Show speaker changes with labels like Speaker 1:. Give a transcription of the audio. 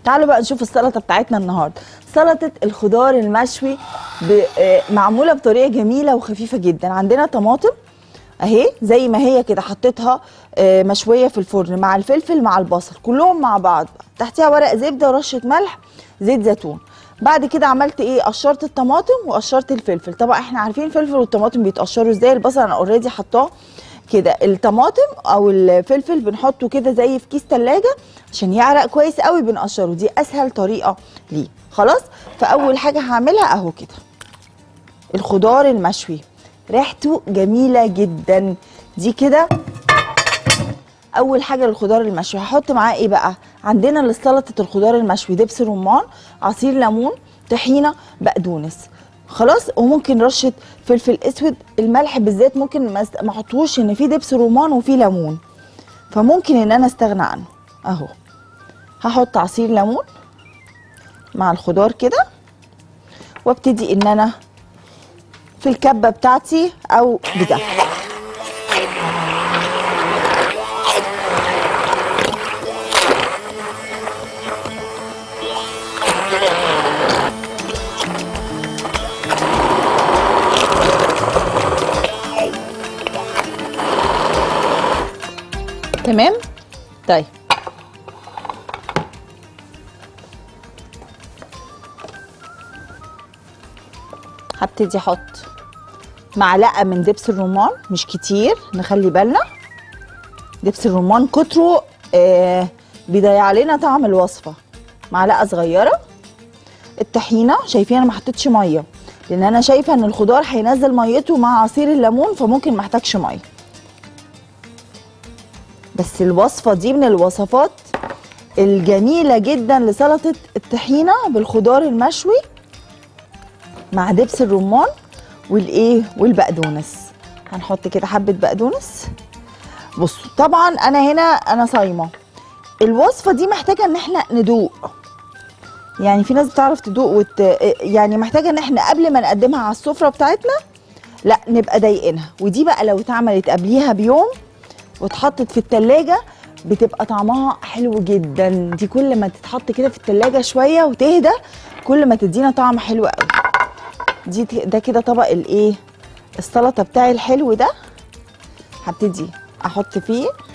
Speaker 1: تعالوا بقى نشوف السلطه بتاعتنا النهارده سلطه الخضار المشوي ب... آه، معموله بطريقه جميله وخفيفه جدا عندنا طماطم اهي زي ما هي كده حطيتها آه، مشويه في الفرن مع الفلفل مع البصل كلهم مع بعض تحتيها ورق زبده ورشه ملح زيت زيتون بعد كده عملت ايه قشرت الطماطم وقشرت الفلفل طبعا احنا عارفين الفلفل والطماطم بيتقشروا ازاي البصل انا اوريدي حطاه كده الطماطم او الفلفل بنحطه كده زي في كيس تلاجة عشان يعرق كويس قوي بنقشره دي اسهل طريقه ليه خلاص فاول حاجه هعملها اهو كده الخضار المشوي ريحته جميله جدا دي كده اول حاجه للخضار المشوي هحط معاه ايه بقى عندنا لسلطه الخضار المشوي دبس رمان عصير ليمون طحينه بقدونس خلاص وممكن رشه فلفل اسود الملح بالذات ممكن ما است- ما احطوش ان في دبس رمان وفي ليمون فممكن ان انا استغنى عنه اهو هحط عصير ليمون مع الخضار كده وابتدي ان انا في الكبه بتاعتي او بده تمام طيب هبتدي احط معلقه من دبس الرمان مش كتير نخلي بالنا دبس الرمان كتره آه بيضيع لنا طعم الوصفه معلقه صغيره الطحينه شايفين انا ما حطيتش ميه لان انا شايفه ان الخضار هينزل ميته مع عصير الليمون فممكن ما احتاجش ميه بس الوصفه دي من الوصفات الجميله جدا لسلطه الطحينه بالخضار المشوي مع دبس الرمان والايه والبقدونس هنحط كده حبه بقدونس بصوا طبعا انا هنا انا صايمه الوصفه دي محتاجه ان احنا ندوق يعني في ناس بتعرف تدوق وت... يعني محتاجه ان احنا قبل ما نقدمها على السفره بتاعتنا لا نبقى ضايقينها ودي بقى لو اتعملت قبليها بيوم واتحطت في التلاجة بتبقى طعمها حلو جدا دي كل ما تتحط كده في التلاجة شوية وتهدى كل ما تدينا طعم حلو قوي دي ده كده طبق الايه السلطة بتاعي الحلو ده هبتدي احط فيه